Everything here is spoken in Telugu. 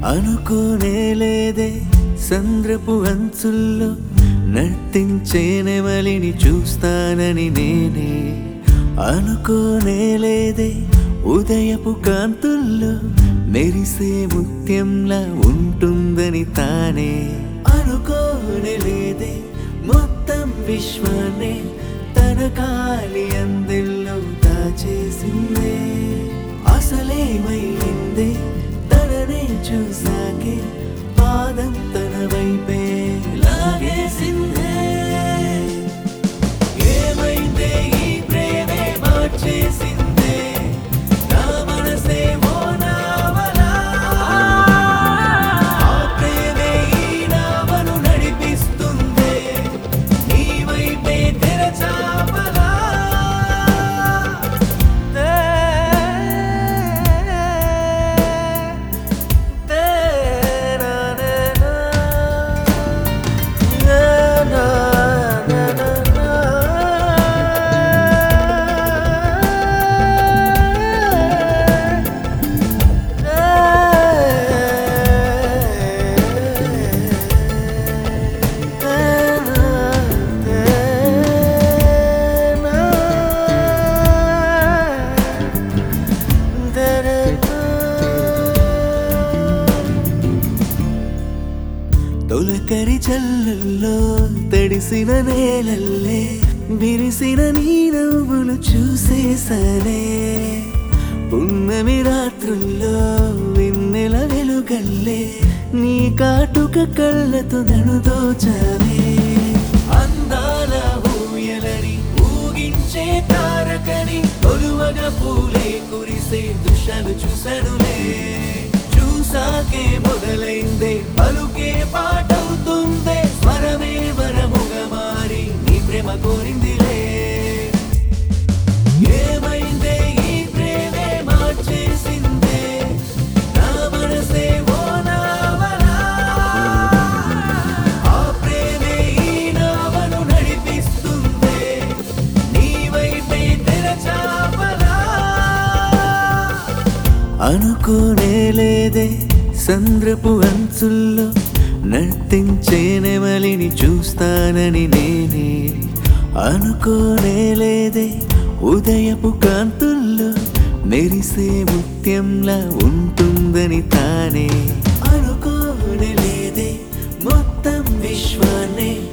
అనుకోనే లేదే సంద్రపు అంచుల్లో నర్తించే నెమలిని చూస్తానని నేనే అనుకోనే లేదే ఉదయపు కాంతుల్లో మెరిసే ముత్యంలా ఉంటుందని తానే అనుకోనే లేదే మొత్తం విశ్వాన్ని తన కాలి అందెల్లో దాచేసిందే అసలేమైందే తననే చూసాకే పాదం తన వైపే లాగేసిందే ఏమైందే ఈ ప్రేమే మార్చేసిందే నా మనసే ఓ నావలా ఆ ప్రేమే ఈ నావను నడిపిస్తుందే నీ వైపే తెరచాపలా తొలకరి చల్లుల్లో తడిసిన నేలల్లే విరిసిన నీ నవ్వులు చూసేసనే పున్నమి రాత్రుల్లో వెన్నెల వెలుగల్లే నీ కాటుక కళ్ళతో నన్ను దోచావే అందాల ఊయలని ఊగించే తారకని ఒలువగా పూలే కురిసే దృశ్యాలు చూసనులే చూసాకే మొదలైందే పలుకే పాటవుతుందే స్వరమే వరముగా మారి నీ ప్రేమ కోరిందిలే ఏమైందే ఈ ప్రేమే మార్చేసిందే నా మనసే ఓ నావలా ఆ ప్రేమే ఈ నావను నడిపిస్తుందే నీ వైపే తెరచాపలా అనుకోనే లేదే సంద్రపు అంచుల్లో నర్తించే నెమలిని చూస్తానని నేనే అనుకోనే లేదే ఉదయపు కాంతుల్లో మెరిసే ముత్యంలా ఉంటుందని తానే అనుకోనే లేదే మొత్తం విశ్వాన్ని